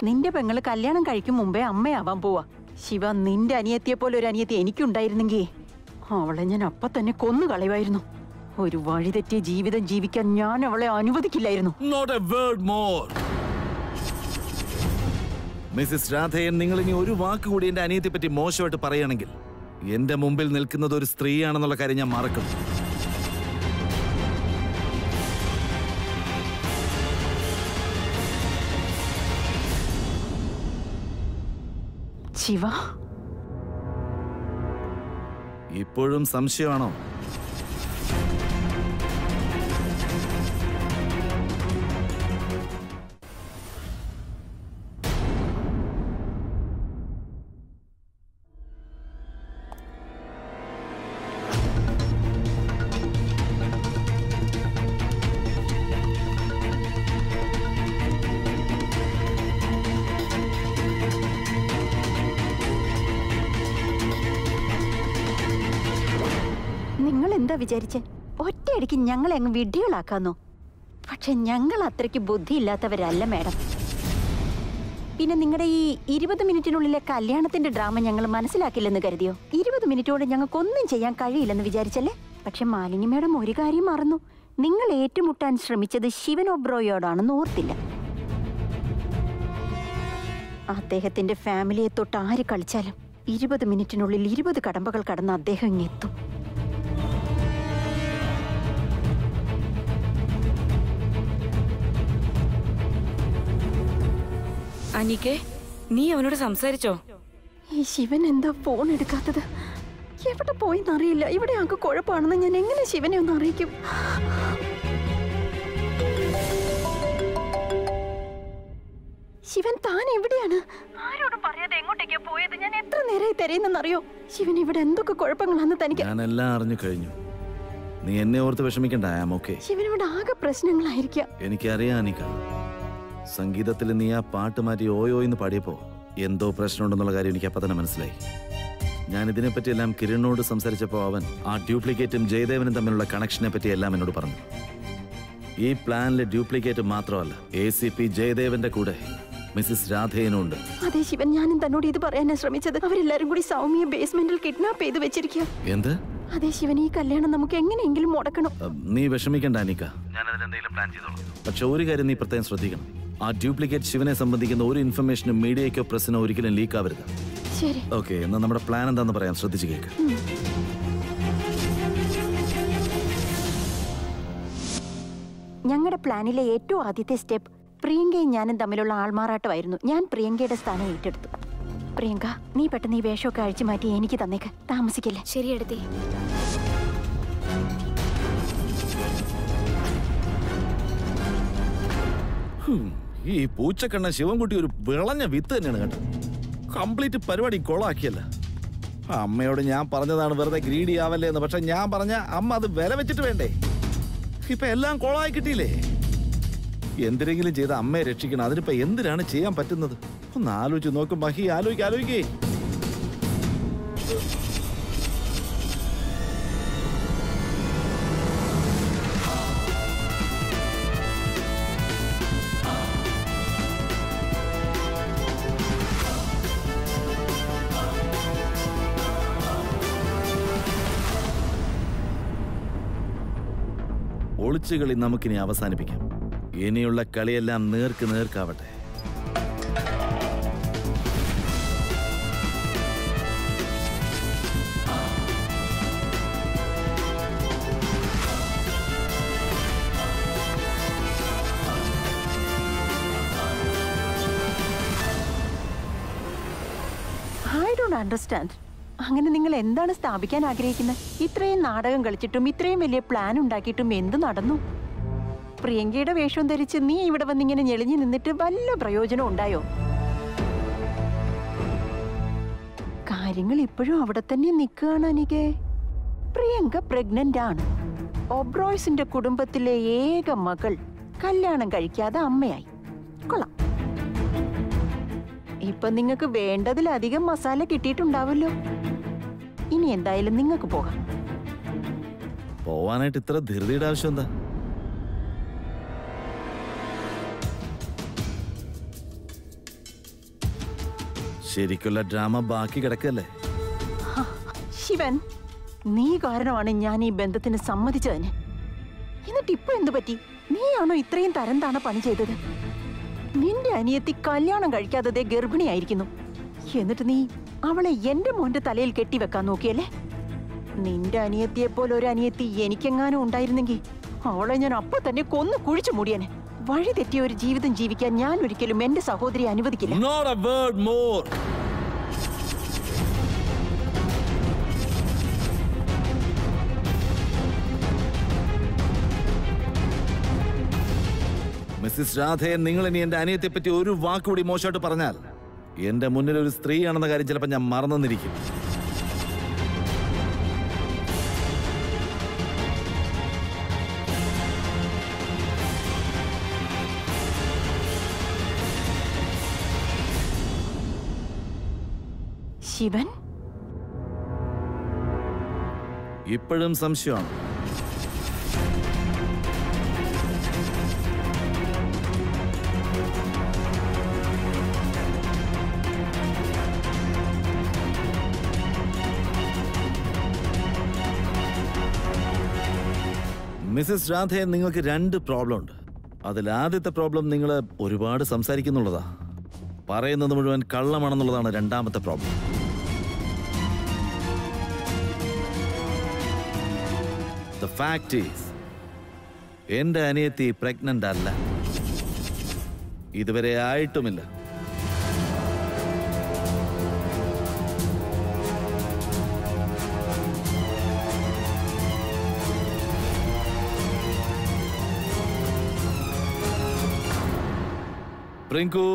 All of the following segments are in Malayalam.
നിന്റെ പെങ്ങള് കല്യാണം കഴിക്കും മുമ്പേ അമ്മയാവാൻ പോവാ ശിവ നിന്റെ അനിയത്തിയെ പോലെ ഒരു അനിയത്തി എനിക്കുണ്ടായിരുന്നെങ്കിൽ അവളെ ഞാൻ അപ്പൊ തന്നെ കൊന്നു കളയുമായിരുന്നു ഒരു വഴിതെറ്റിയ ജീവിതം ജീവിക്കാൻ ഞാൻ അവളെ അനുവദിക്കില്ലായിരുന്നു not a word more Mrs Radheyan നിങ്ങൾ ഇനി ഒരു വാക്ക് കൂടി എന്റെ അനിയത്തെ പറ്റി മോശമായിട്ട് പറയുകയാണെങ്കിൽ എന്റെ മുമ്പിൽ നിൽക്കുന്നത് ഒരു സ്ത്രീയാണെന്നുള്ള കാര്യം ഞാൻ മറക്കും ശിവ ഇപ്പോഴും സംശയമാണോ നിങ്ങൾ എന്താ വിചാരിച്ചേ ഒറ്റയടിക്ക് ഞങ്ങളെ അങ്ങ് വിഡ്ഢികളാക്കാന്നോ പക്ഷെ ഞങ്ങൾ അത്രയ്ക്ക് ബുദ്ധിയില്ലാത്തവരല്ല മാഡം പിന്നെ നിങ്ങളുടെ ഈ ഇരുപത് മിനിറ്റിനുള്ളിലെ കല്യാണത്തിന്റെ ഡ്രാമ ഞങ്ങൾ മനസ്സിലാക്കില്ലെന്ന് കരുതിയോ ഇരുപത് മിനിറ്റോടെ ഞങ്ങൾക്കൊന്നും ചെയ്യാൻ കഴിയില്ലെന്ന് വിചാരിച്ചല്ലേ പക്ഷെ മാലിനി മാഡം ഒരു കാര്യം മറന്നു നിങ്ങൾ ഏറ്റുമുട്ടാൻ ശ്രമിച്ചത് ശിവൻ ഒബ്രോയോടാണെന്ന് ഓർത്തില്ല അദ്ദേഹത്തിന്റെ ഫാമിലിയെ തൊട്ട് ആര് കളിച്ചാലും ഇരുപത് മിനിറ്റിനുള്ളിൽ ഇരുപത് കടമ്പകൾ കടന്ന് അദ്ദേഹം ഇങ്ങെത്തും അനിക്കെ നീ അവനോട് സംസാരിച്ചോ ഈ ശിവൻ എന്താ ഫോൺ എടുക്കാത്തത് എവിടെ പോയിന്നറിയില്ല ഇവിടെ ആകെ കുഴപ്പമാണെന്ന് ഞാൻ എങ്ങനെ ശിവനെ ഒന്ന് അറിയിക്കും ശിവൻ താൻ എവിടെയാണ് ആരോടും പറയാതെ എങ്ങോട്ടേക്കാ പോയത് ഞാൻ എത്ര നേരമായി തിരയുന്നെന്നറിയോ ശിവൻ ഇവിടെ എന്തൊക്കെ കുഴപ്പങ്ങളാന്ന് തനിക്ക് ഞാൻ എല്ലാം അറിഞ്ഞു കഴിഞ്ഞു നീ എന്നെ ഓർത്ത് വിഷമിക്കണ്ട ഐ ആം ഓക്കെ ശിവൻ ഇവിടെ ആകെ പ്രശ്നങ്ങളായിരിക്കാം എനിക്കറിയാം അനിക സംഗീതത്തിൽ നീ ആ പാട്ട് മാറ്റി ഓയോ എന്ന് പാടിയപ്പോ എന്തോ പ്രശ്നമുണ്ടെന്നുള്ള കാര്യം എനിക്ക് അപ്പം തന്നെ മനസ്സിലായി ഞാൻ ഇതിനെപ്പറ്റി എല്ലാം കിരണിനോട് സംസാരിച്ചപ്പോൾ അവൻ ആ ഡ്യൂപ്ലിക്കേറ്റും ജയദേവനും തമ്മിലുള്ള കണക്ഷനെ പറ്റി എല്ലാം എന്നോട് പറഞ്ഞു ഈ പ്ലാനിലെ ഡ്യൂപ്ലിക്കേറ്റ് മാത്രമല്ല എ സി പി ജയദേവന്റെ കൂടെ മിസ്സിസ് രാധേയനും ഉണ്ട് അതെ ശിവൻ ഞാനും തന്നോട് ഇത് പറയാനാ ശ്രമിച്ചത് അവരെല്ലാരും കൂടി സൗമ്യ ബേസ്മെന്റിൽ കിഡ്നാപ്പ് ചെയ്ത് വെച്ചിരിക്കുക എന്ത് അതെ ശിവൻ ഈ കല്യാണം നമുക്ക് എങ്ങനെയെങ്കിലും മുടക്കണം അഹ് നീ വിഷമിക്കണ്ട അനിക്ക ഞാൻ അതിലെന്തെങ്കിലും പ്ലാൻ ചെയ്തോളാം പക്ഷെ ഒരു കാര്യം നീ പ്രത്യേകം ശ്രദ്ധിക്കണം ആ ഡ്യൂപ്ലിക്കേറ്റ് ശിവനെ സംബന്ധിക്കുന്ന ഒരു ഇൻഫർമേഷനും മീഡിയയ്ക്കോ പ്രസിനോ ഒരിക്കലും ലീക്ക് ആവരുത് ശരി ഓക്കെ എന്നാൽ നമ്മുടെ പ്ലാൻ എന്താന്ന് പറയാം ശ്രദ്ധിച്ചു കേൾക്ക് ഞങ്ങളുടെ പ്ലാനിലെ ഏറ്റവും ആദ്യത്തെ സ്റ്റെപ്പ് പ്രിയങ്കയും ഞാനും തമ്മിലുള്ള ആൾമാറാട്ടമായിരുന്നു ഞാൻ പ്രിയങ്കയുടെ സ്ഥാനം ഏറ്റെടുത്തു പ്രിയങ്ക നീ പെട്ടെന്ന് ഈ വേഷമൊക്കെ അഴിച്ചു മാറ്റി എനിക്ക് തന്നേക്ക് താമസിക്കില്ല ശരി എടുത്തേ ഹും, ഈ പൂച്ചക്കണ്ണ ശിവൻകുട്ടി ഒരു വിളഞ്ഞ വിത്ത് തന്നെയാണ് കേട്ടോ കംപ്ലീറ്റ് പരിപാടി കൊളാക്കിയല്ല അമ്മയോട് ഞാൻ പറഞ്ഞതാണ് വെറുതെ ഗ്രീഡി ആവല്ലേ എന്ന് പക്ഷെ ഞാൻ പറഞ്ഞ അമ്മ അത് വില വെച്ചിട്ട് വേണ്ടേ ഇപ്പൊ എല്ലാം കൊളായി കിട്ടിയില്ലേ എന്തിനെങ്കിലും ചെയ്ത് അമ്മയെ രക്ഷിക്കണം അതിനിപ്പോ എന്തിനാണ് ചെയ്യാൻ പറ്റുന്നത് ഒന്ന് ആലോചിച്ച് നോക്കും മഹി ആലോചിക്ക് ആലോചിക്കേ ഒളിച്ചുകളി നമുക്കിനി അവസാനിപ്പിക്കാം ഇനിയുള്ള കളിയെല്ലാം നേർക്ക് നേർക്കാവട്ടെ ഐ ഡോണ്ട് അണ്ടർസ്റ്റാൻഡ് അങ്ങനെ നിങ്ങൾ എന്താണ് സ്ഥാപിക്കാൻ ആഗ്രഹിക്കുന്നത് ഇത്രയും നാടകം കളിച്ചിട്ടും ഇത്രയും വലിയ പ്ലാൻ ഉണ്ടാക്കിയിട്ടും എന്ത് നടന്നു പ്രിയങ്കയുടെ വേഷം ധരിച്ച് നീ ഇവിടെ വന്നിങ്ങനെ ഞെളിഞ്ഞു നിന്നിട്ട് വല്ല പ്രയോജനം ഉണ്ടായോ കാര്യങ്ങൾ ഇപ്പോഴും അവിടെ തന്നെ നിൽക്കുകയാണ് എനിക്ക് പ്രിയങ്ക പ്രഗ്നന്റ് ആണ് ഒബ്രോയ്സിന്റെ കുടുംബത്തിലെ ഏക മകൾ കല്യാണം കഴിക്കാതെ അമ്മയായി കൊള്ളാം ഇപ്പൊ നിങ്ങൾക്ക് വേണ്ടതിലധികം മസാല കിട്ടിയിട്ടുണ്ടാവല്ലോ ഇനി എന്തായാലും നിങ്ങൾക്ക് പോകാം പോവാനായിട്ട് ഇത്ര ധൃതിയുടെ ആവശ്യം എന്താ ശരിക്കുള്ള ഡ്രാമ ബാക്കി കിടക്കല്ലേ ശിവൻ നീ കാരണമാണ് ഞാൻ ഈ ബന്ധത്തിന് സമ്മതിച്ചതിന് എന്നിട്ട് ഇപ്പൊ എന്തു പറ്റി നീയാണോ ഇത്രയും തരം താണ പണി ചെയ്തത് നിന്റെ അനിയത്തി കല്യാണം കഴിക്കാതെ ദേ ഗർഭിണിയായിരിക്കുന്നു എന്നിട്ട് നീ അവളെ എന്റെ മോന്റെ തലയിൽ കെട്ടിവെക്കാൻ നോക്കിയല്ലേ നിന്റെ അനിയത്തിയെ പോലെ ഒരു അനിയത്തി എനിക്കെങ്ങാനും ഉണ്ടായിരുന്നെങ്കിൽ അവളെ ഞാൻ അപ്പൊ തന്നെ കൊന്നു കുഴിച്ചു മൂടിയനെ വഴി തെറ്റിയ ഒരു ജീവിതം ജീവിക്കാൻ ഞാൻ ഒരിക്കലും എന്റെ സഹോദരി അനുവദിക്കില്ല not a word more Mrs രാധയെ നിങ്ങൾ ഇനി എന്റെ അനിയത്തെ പറ്റി ഒരു വാക്കുകൂടി മോശമായിട്ട് പറഞ്ഞാൽ എന്റെ മുന്നിൽ ഒരു സ്ത്രീയാണെന്ന കാര്യം ചിലപ്പോൾ ഞാൻ മറന്നെന്നിരിക്കും ശിവൻ ഇപ്പോഴും സംശയമാണ് മിസ്സസ് രാധയെ നിങ്ങൾക്ക് രണ്ട് പ്രോബ്ലം ഉണ്ട് അതിൽ ആദ്യത്തെ പ്രോബ്ലം നിങ്ങൾ ഒരുപാട് സംസാരിക്കുന്നുള്ളതാ പറയുന്നത് മുഴുവൻ കള്ളമാണെന്നുള്ളതാണ് രണ്ടാമത്തെ പ്രോബ്ലം ദ ഫാക്ട് ഈസ് എന്റെ അനിയത്തി പ്രഗ്നന്റ് അല്ല ഇതുവരെ ആയിട്ടുമില്ല പ്രിങ്കു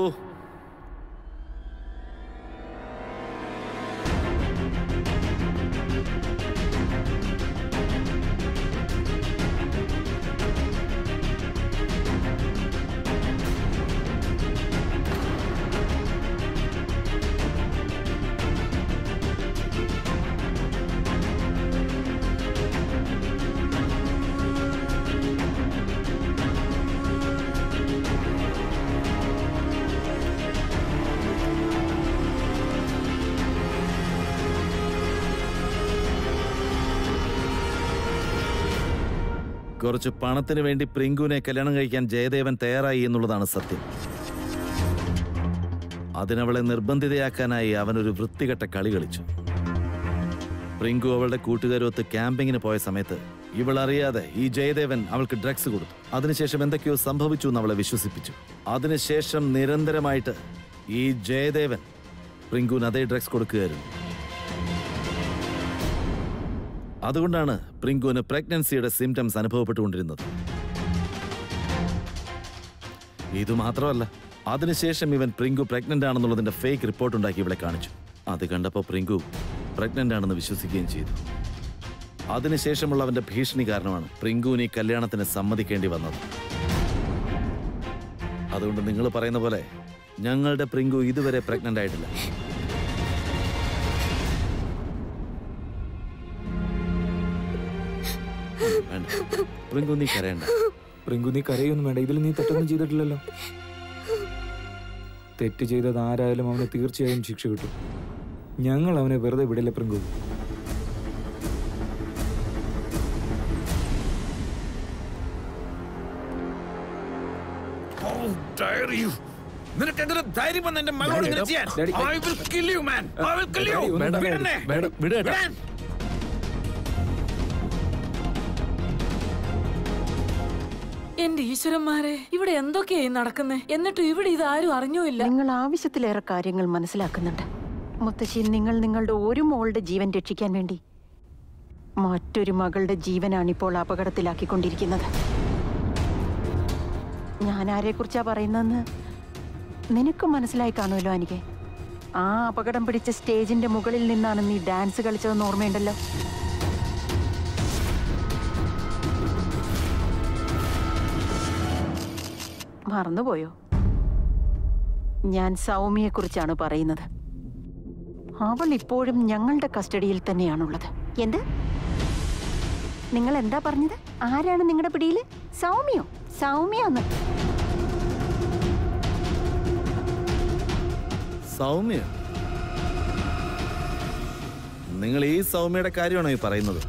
കുറച്ച് പണത്തിന് വേണ്ടി പ്രിങ്കുവിനെ കല്യാണം കഴിക്കാൻ ജയദേവൻ തയ്യാറായി എന്നുള്ളതാണ് സത്യം അതിനവളെ നിർബന്ധിതയാക്കാനായി അവനൊരു വൃത്തികെട്ട കളി കളിച്ചു പ്രിങ്കു അവളുടെ കൂട്ടുകാരൊത്ത് ക്യാമ്പിങ്ങിന് പോയ സമയത്ത് ഇവൾ അറിയാതെ ഈ ജയദേവൻ അവൾക്ക് ഡ്രഗ്സ് കൊടുത്തു അതിനുശേഷം എന്തൊക്കെയോ സംഭവിച്ചു എന്ന് അവളെ വിശ്വസിപ്പിച്ചു അതിനുശേഷം നിരന്തരമായിട്ട് ഈ ജയദേവൻ പ്രിങ്കുവിന് അതേ ഡ്രഗ്സ് കൊടുക്കുകയായിരുന്നു അതുകൊണ്ടാണ് പ്രിങ്കുവിന് പ്രഗ്നൻസിയുടെ സിംറ്റംസ് അനുഭവപ്പെട്ടുകൊണ്ടിരുന്നത് ഇത് മാത്രമല്ല അതിനുശേഷം ഇവൻ പ്രിങ്കു പ്രഗ്നന്റ് ആണെന്നുള്ളതിന്റെ ഫേക്ക് റിപ്പോർട്ട് ഉണ്ടാക്കി ഇവളെ കാണിച്ചു അത് കണ്ടപ്പോൾ പ്രിങ്കു പ്രഗ്നന്റ് ആണെന്ന് വിശ്വസിക്കുകയും ചെയ്തു അതിനുശേഷമുള്ള അവന്റെ ഭീഷണി കാരണമാണ് പ്രിങ്കുവിന് ഈ കല്യാണത്തിന് സമ്മതിക്കേണ്ടി വന്നത് അതുകൊണ്ട് നിങ്ങൾ പറയുന്ന പോലെ ഞങ്ങളുടെ പ്രിങ്കു ഇതുവരെ പ്രഗ്നന്റ് ആയിട്ടില്ല വേണ്ട പ്രിങ്കു നീ കരയണ്ട റിങ്കു നീ കരയൊന്നും വേണ്ട ഇതിൽ നീ തെറ്റൊന്നും ചെയ്തിട്ടില്ലല്ലോ തെറ്റ് ചെയ്തത് ആരായാലും അവന് തീർച്ചയായും ശിക്ഷ കിട്ടും ഞങ്ങൾ അവനെ വെറുതെ വിടില്ല പ്രിങ്കു നിനക്ക് എങ്ങനെ ധൈര്യം വന്ന് എന്റെ മകളോട് ഇങ്ങനെ ചെയ്യാൻ Daddy, I will kill you, man. I will kill you. Daddy, ഒന്നും വേണ്ട, വിടണേ. വേണ്ട, വിടേട്ടാ. വിടാൻ. എന്റെ ഈശ്വരന്മാരെ ഇവിടെ എന്തൊക്കെയായി നടക്കുന്നേ എന്നിട്ടും ഇവിടെ ഇത് ആരും അറിഞ്ഞുമില്ല നിങ്ങൾ ആവശ്യത്തിലേറെ കാര്യങ്ങൾ മനസ്സിലാക്കുന്നുണ്ട് മുത്തശ്ശി നിങ്ങൾ നിങ്ങളുടെ ഒരു മോളുടെ ജീവൻ രക്ഷിക്കാൻ വേണ്ടി മറ്റൊരു മകളുടെ ജീവനാണിപ്പോൾ അപകടത്തിലാക്കിക്കൊണ്ടിരിക്കുന്നത് ഞാൻ ആരെക്കുറിച്ചാ പറയുന്നതെന്ന് നിനക്ക് മനസ്സിലായി കാണുമല്ലോ എനിക്ക് ആ അപകടം പിടിച്ച സ്റ്റേജിന്റെ മുകളിൽ നിന്നാണ് നീ ഡാൻസ് കളിച്ചതെന്ന് ഓർമ്മയുണ്ടല്ലോ മറന്നുപോയോ ഞാൻ സൗമ്യയെക്കുറിച്ചാണ് പറയുന്നത് അവൾ ഇപ്പോഴും ഞങ്ങളുടെ കസ്റ്റഡിയിൽ തന്നെയാണുള്ളത് എന്ത് നിങ്ങൾ എന്താ പറഞ്ഞത് ആരാണ് നിങ്ങളുടെ പിടിയിൽ സൗമ്യോ സൗമ്യാന്ന് സൗമ്യ നിങ്ങൾ ഈ സൗമ്യയുടെ കാര്യമാണോ ഈ പറയുന്നത്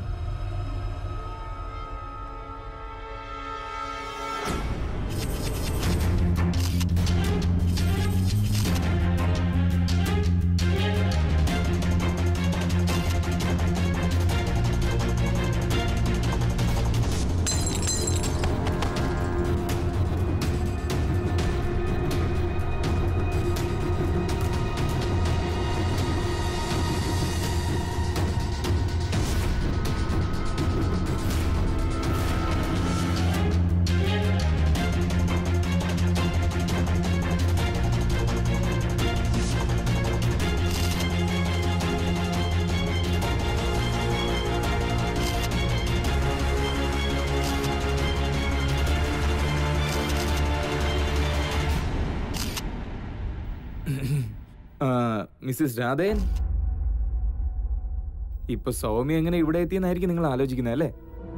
ആ, മിസ്സിസ് രാധേൻ ഇപ്പൊ സൗമ്യ എങ്ങനെ ഇവിടെ എത്തിയെന്നായിരിക്കും നിങ്ങൾ ആലോചിക്കുന്നത് അല്ലേ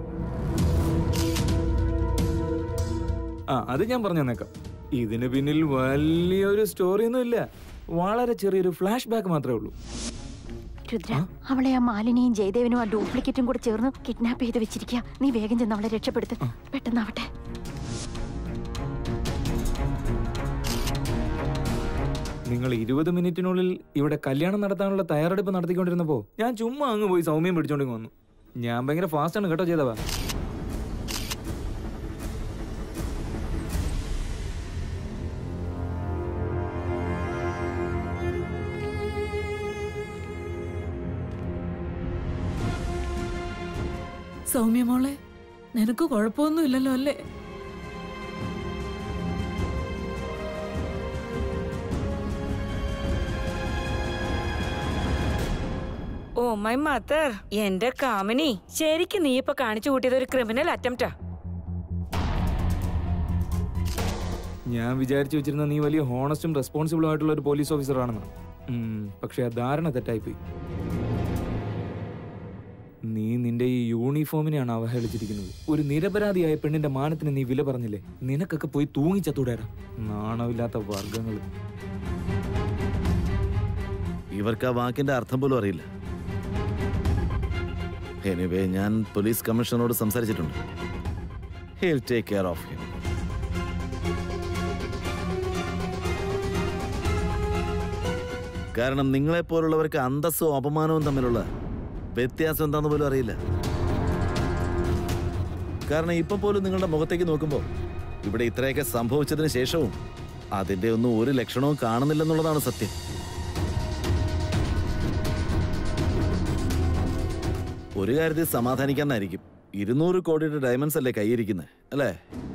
ആ അത് ഞാൻ പറഞ്ഞു തന്നേക്കാം ഇതിന് പിന്നിൽ വലിയൊരു സ്റ്റോറി ഒന്നും ഇല്ല വളരെ ചെറിയൊരു ഫ്ലാഷ് ബാക്ക് മാത്രമേ ഉള്ളൂ രുദ്ര അവളെ ആ മാലിനിയും ജയദേവനും ആ ഡ്യൂപ്ലിക്കേറ്റും കൂടെ ചേർന്ന് കിഡ്നാപ്പ് ചെയ്ത് വെച്ചിരിക്കുക നീ വേഗം ചെന്ന് അവളെ രക്ഷപ്പെടുത്ത് പെട്ടെന്നാവട്ടെ നിങ്ങൾ ഇരുപത് മിനിറ്റിനുള്ളിൽ ഇവിടെ കല്യാണം നടത്താനുള്ള തയ്യാറെടുപ്പ് നടത്തിക്കൊണ്ടിരുന്നപ്പോ ഞാൻ ചുമ്മാ അങ്ങ് പോയി സൗമ്യം പിടിച്ചോണ്ടിങ് വന്നു ഞാൻ ഭയങ്കര ഫാസ്റ്റ് ആണ് കേട്ടോ ചെയ്തവാ സൗമ്യ മോളെ നിനക്ക് കുഴപ്പമൊന്നുമില്ലല്ലോ അല്ലേ ഓ മൈ മദർ എന്റെ കാമിനി ശരിക്കും നീ ഇപ്പൊ കാണിച്ചു കൂട്ടിയത് ഒരു ക്രിമിനൽ അറ്റംപ്റ്റാ ഞാൻ വിചാരിച്ചു വെച്ചിരുന്ന നീ വലിയ ഹോണസ്റ്റും റെസ്പോൺസിബിളും ആയിട്ടുള്ള ഒരു പോലീസ് ഓഫീസർ ആണെന്ന് ഉം, പക്ഷെ ആ ധാരണ തെറ്റായിപ്പോയി നീ നിന്റെ ഈ യൂണിഫോമിനെയാണ് അവഹേളിച്ചിരിക്കുന്നത് ഒരു നിരപരാധിയായ പെണ്ണിന്റെ മാനത്തിന് നീ വില പറഞ്ഞില്ലേ നിനക്കൊക്കെ പോയി തൂങ്ങിച്ചത്തൂടേടാ നാണമില്ലാത്ത വർഗങ്ങൾ ഇവർക്ക് ആ വാക്കിന്റെ അർത്ഥം പോലും അറിയില്ല എനിവേ ഞാൻ പോലീസ് കമ്മീഷണറോട് സംസാരിച്ചിട്ടുണ്ട് he'll take care of him കാരണം നിങ്ങളെപ്പോലുള്ളവർക്ക് അന്തസ്സും അപമാനവും തമ്മിലുള്ള വ്യത്യാസം എന്താന്ന് പോലും അറിയില്ല കാരണം ഇപ്പം പോലും നിങ്ങളുടെ മുഖത്തേക്ക് നോക്കുമ്പോൾ ഇവിടെ ഇത്രയൊക്കെ സംഭവിച്ചതിന് ശേഷവും അതിന്റെ ഒന്നും ഒരു ലക്ഷണവും കാണുന്നില്ലെന്നുള്ളതാണ് സത്യം ഒരു കാര്യത്തിൽ സമാധാനിക്കാന്നായിരിക്കും ഇരുന്നൂറ് കോടിയുടെ ഡയമണ്ട്സ് അല്ലേ കൈയിരിക്കുന്നത് അല്ലേ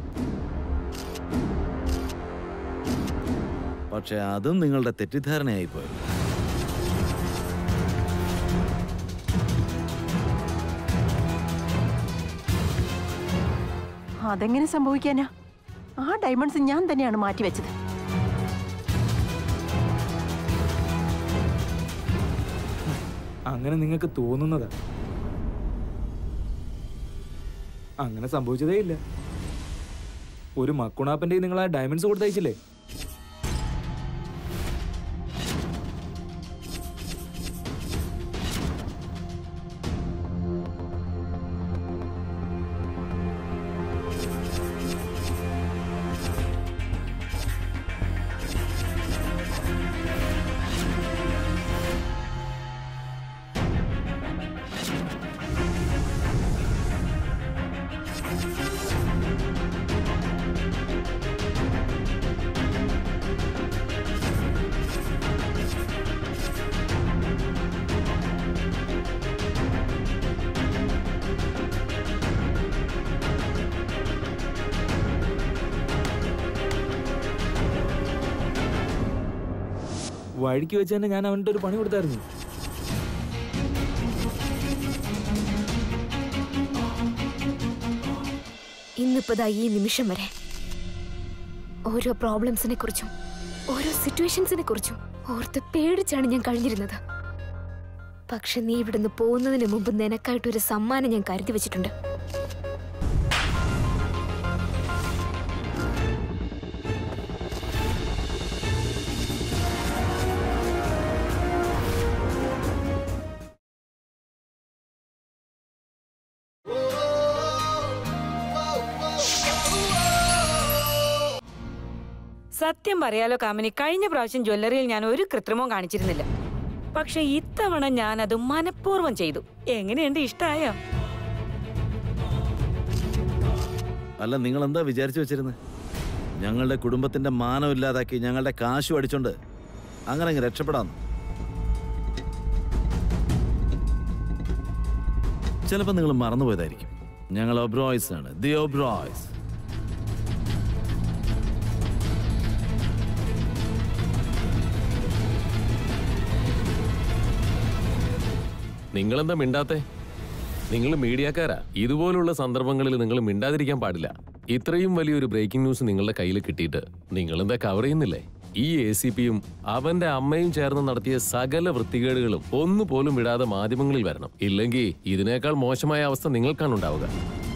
പക്ഷെ അതും നിങ്ങളുടെ തെറ്റിദ്ധാരണയായി പോയി അതെങ്ങനെ സംഭവിക്കാനാ ആ ഡയമണ്ട്സ് ഞാൻ തന്നെയാണ് മാറ്റിവെച്ചത് അങ്ങനെ നിങ്ങൾക്ക് തോന്നുന്നതാ അങ്ങനെ സംഭവിച്ചതേ ഇല്ല ഒരു മക്കുണാപ്പന്റെ നിങ്ങൾ ആ ഡയമണ്ട്സ് കൊടുത്തയച്ചില്ലേ വഴിക്ക് വെച്ച് തന്നെ ഞാൻ അവൻ്റെ ഒരു പണി കൊടുത്തായിരുന്നു ഇന്നിപ്പോ ഈ നിമിഷം വരെ ഓരോ പ്രോബ്ലംസിനെ കുറിച്ചും ഓരോ സിറ്റുവേഷൻസിനെ കുറിച്ചും ഓർത്ത് പേടിച്ചാണ് ഞാൻ കഴിഞ്ഞിരുന്നത് പക്ഷെ നീ ഇവിടുന്ന് പോകുന്നതിന് മുമ്പ് നിനക്കായിട്ടൊരു സമ്മാനം ഞാൻ കരുതി വെച്ചിട്ടുണ്ട് സത്യം പറയാലോ കാമിനി കഴിഞ്ഞ പ്രാവശ്യം ജ്വല്ലറിയിൽ ഞാൻ ഒരു കൃത്രിമവും കാണിച്ചിരുന്നില്ല പക്ഷെ ഇത്തവണ ഞാൻ അത് മനഃപൂർവ്വം ചെയ്തു എങ്ങനെയുണ്ട് ഇഷ്ടായോ അല്ല നിങ്ങൾ എന്താ വിചാരിച്ചു വെച്ചിരുന്നത് ഞങ്ങളുടെ കുടുംബത്തിന്റെ മാനം ഇല്ലാതാക്കി ഞങ്ങളുടെ കാശും അടിച്ചോണ്ട് അങ്ങനെ അങ്ങ് രക്ഷപ്പെടാന്ന് ചിലപ്പോൾ നിങ്ങൾ മറന്നുപോയതായിരിക്കും ഞങ്ങൾ ഒബ്രോയ്സ് ആണ് ദി ഒബ്രോയ്സ് നിങ്ങളെന്താ മിണ്ടാത്തെ നിങ്ങൾ മീഡിയക്കാരാ ഇതുപോലുള്ള സന്ദർഭങ്ങളിൽ നിങ്ങൾ മിണ്ടാതിരിക്കാൻ പാടില്ല ഇത്രയും വലിയൊരു ബ്രേക്കിംഗ് ന്യൂസ് നിങ്ങളുടെ കയ്യിൽ കിട്ടിയിട്ട് നിങ്ങളെന്താ കവർ ചെയ്യുന്നില്ലേ ഈ എ സി പിയും അവന്റെ അമ്മയും ചേർന്ന് നടത്തിയ സകല വൃത്തികേടുകളും ഒന്നുപോലും വിടാതെ മാധ്യമങ്ങളിൽ വരണം ഇല്ലെങ്കിൽ ഇതിനേക്കാൾ മോശമായ അവസ്ഥ നിങ്ങൾക്കാണ് ഉണ്ടാവുക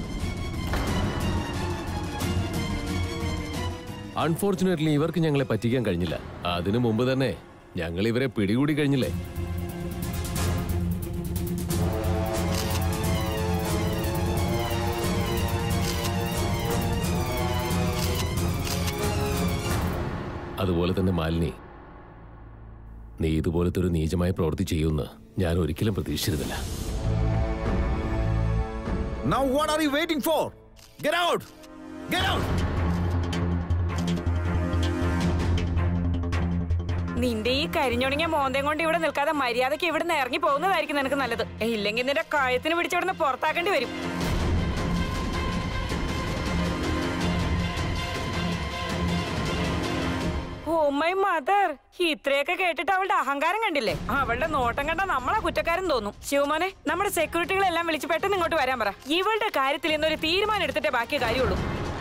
അൺഫോർച്ചുനേറ്റ്ലി ഇവർക്ക് ഞങ്ങളെ പറ്റിക്കാൻ കഴിഞ്ഞില്ല അതിനു മുമ്പ് തന്നെ ഞങ്ങൾ ഇവരെ പിടികൂടി കഴിഞ്ഞില്ലേ അതുപോലെ തന്നെ മാലിനി നീ ഇതുപോലത്തെ ഒരു നീചമായ പ്രവൃത്തി ചെയ്യുമെന്ന് ഞാൻ ഒരിക്കലും പ്രതീക്ഷിച്ചിരുന്നില്ല Now what are you waiting for? Get out! Get out! നിന്റെ ഈ കരിഞ്ഞുണങ്ങിയ മോന്തയും കൊണ്ട് ഇവിടെ നിൽക്കാതെ മര്യാദയ്ക്ക് ഇവിടെ നിന്ന് ഇറങ്ങി പോകുന്നതായിരിക്കും നിനക്ക് നല്ലത് ഇല്ലെങ്കിൽ നിന്റെ കഴുത്തിന് പിടിച്ചിവിടുന്ന് പുറത്താക്കേണ്ടി വരും ഓ മൈ മദർ ഇത്രയൊക്കെ കേട്ടിട്ട് അവളുടെ അഹങ്കാരം കണ്ടില്ലേ അവളുടെ നോട്ടം കണ്ട നമ്മളെ കുറ്റക്കാരൻ തോന്നും ശിവമോനെ നമ്മുടെ സെക്യൂരിറ്റികളെല്ലാം വിളിച്ച് പെട്ടെന്ന് ഇങ്ങോട്ട് വരാൻ പറ ഇവളുടെ കാര്യത്തിൽ ഇന്നൊരു തീരുമാനം എടുത്തിട്ടേ ബാക്കി കാര്യമുള്ളൂ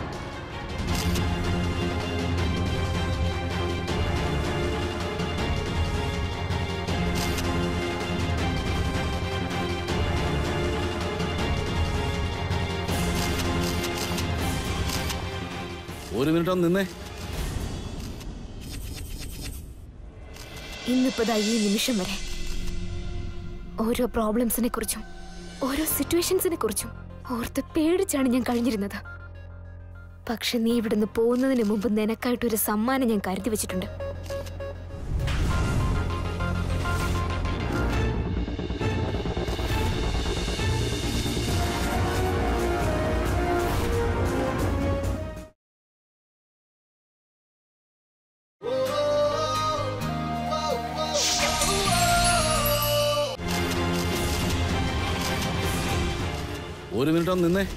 ഒരു മിനിറ്റ് ഒന്ന് നിന്നേ ഇന്നിപ്പോ ഈ നിമിഷം വരെ ഓരോ പ്രോബ്ലംസിനെ കുറിച്ചും ഓരോ സിറ്റുവേഷൻസിനെ കുറിച്ചും ഓർത്ത് പേടിച്ചാണ് ഞാൻ കഴിഞ്ഞിരുന്നത് പക്ഷെ നീ ഇവിടുന്ന് പോകുന്നതിന് മുമ്പ് നിനക്കായിട്ടൊരു സമ്മാനം ഞാൻ കരുതി വെച്ചിട്ടുണ്ട് ഒരു മിനിറ്റ് ഒന്ന് നിന്നേ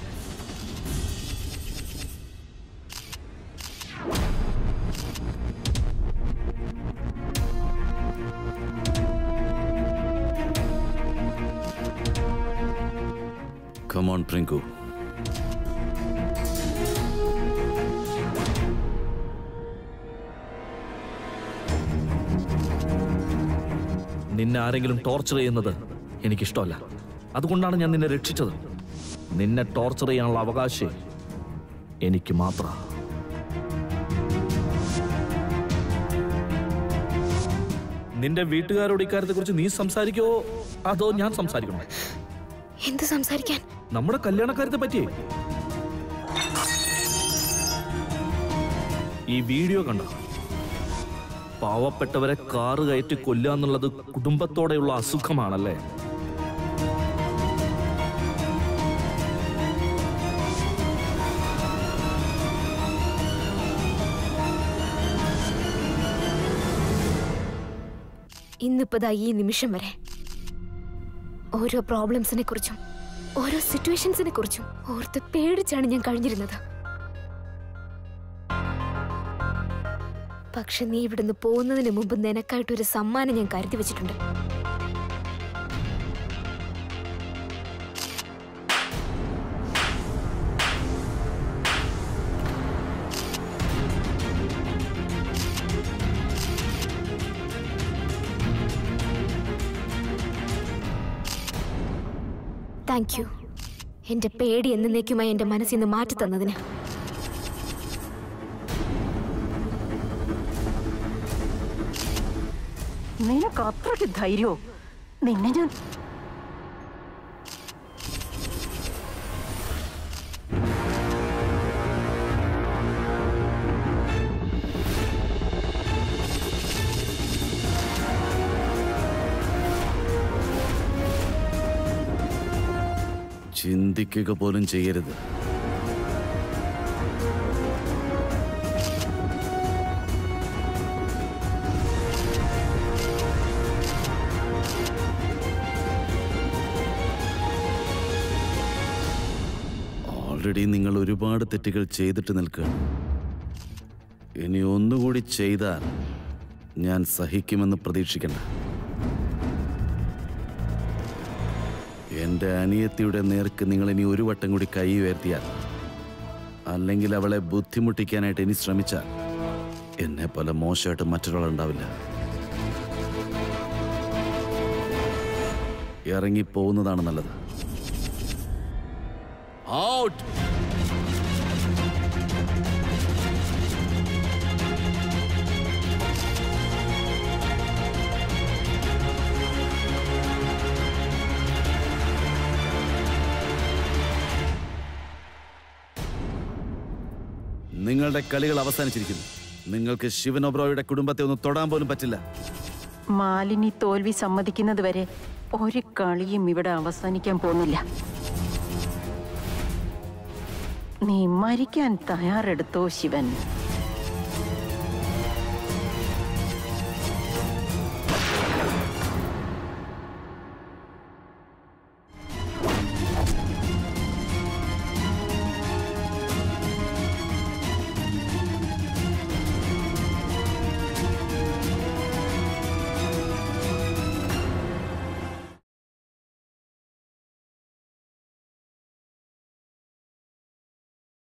Come on, Pringu. നിന്നെ ആരെങ്കിലും ടോർച്ചർ ചെയ്യുന്നത് എനിക്കിഷ്ടമല്ല അതുകൊണ്ടാണ് ഞാൻ നിന്നെ രക്ഷിച്ചത് നിന്നെ ടോർച്ചർ ചെയ്യാനുള്ള അവകാശം എനിക്ക് മാത്ര നിന്റെ വീട്ടുകാരോട് ഇക്കാര്യത്തെ കുറിച്ച് നീ സംസാരിക്കോ അതോ ഞാൻ സംസാരിക്കണോ എന്ത് സംസാരിക്കാൻ നമ്മുടെ കല്യാണക്കാര്യത്തെ പറ്റിയേ ഈ വീഡിയോ കണ്ട പാവപ്പെട്ടവരെ കാറ് കയറ്റി കൊല്ലുക എന്നുള്ളത് കുടുംബത്തോടെയുള്ള അസുഖമാണല്ലേ ഇന്നിപ്പോ ഈ നിമിഷം വരെ ഓരോ പ്രോബ്ലംസിനെ കുറിച്ചും ഓരോ സിറ്റുവേഷൻസിനെ കുറിച്ചും ഓർത്ത് പേടിച്ചാണ് ഞാൻ കഴിഞ്ഞിരുന്നത് പക്ഷെ നീ ഇവിടുന്ന് പോകുന്നതിന് മുമ്പ് നിനക്കായിട്ടൊരു സമ്മാനം ഞാൻ കരുതി വെച്ചിട്ടുണ്ട് താങ്ക് യു എന്റെ പേടി എന്നേക്കുമായി എന്റെ മനസ്സിൽ നിന്ന് മാറ്റി തന്നതിന് നിനക്ക് അത്രയ്ക്ക് ധൈര്യമോ നിന്നെ ഞാൻ ചിന്തിക്കുക പോലും ചെയ്യരുത് ഓൾറെഡി നിങ്ങൾ ഒരുപാട് തെറ്റുകൾ ചെയ്തിട്ട് നിൽക്കുകയാണ് ഇനി ഒന്നുകൂടി ചെയ്താൽ ഞാൻ സഹിക്കുമെന്ന് പ്രതീക്ഷിക്കണ്ട എന്റെ അനിയത്തിയുടെ നേർക്ക് നിങ്ങൾ ഇനി ഒരു വട്ടം കൂടി കൈ ഉയർത്തിയാൽ അല്ലെങ്കിൽ അവളെ ബുദ്ധിമുട്ടിക്കാനായിട്ട് ഇനി ശ്രമിച്ചാൽ എന്നെ പോലെ മോശമായിട്ട് മറ്റൊരാളുണ്ടാവില്ല ഇറങ്ങി പോകുന്നതാണ് നല്ലത് ഔട്ട് നിങ്ങളുടെ കളികൾ അവസാനിച്ചിരിക്കുന്നു നിങ്ങൾക്ക് ശിവൻ ഒബ്രോയുടെ കുടുംബത്തെ ഒന്ന് തൊടാൻ പോലും പറ്റില്ല മാലിനി തോൽവി സമ്മതിക്കുന്നത് വരെ ഒരു കളിയും ഇവിടെ അവസാനിക്കാൻ പോകുന്നില്ല നീ മരിക്കാൻ തയ്യാറെടുത്തോ ശിവൻ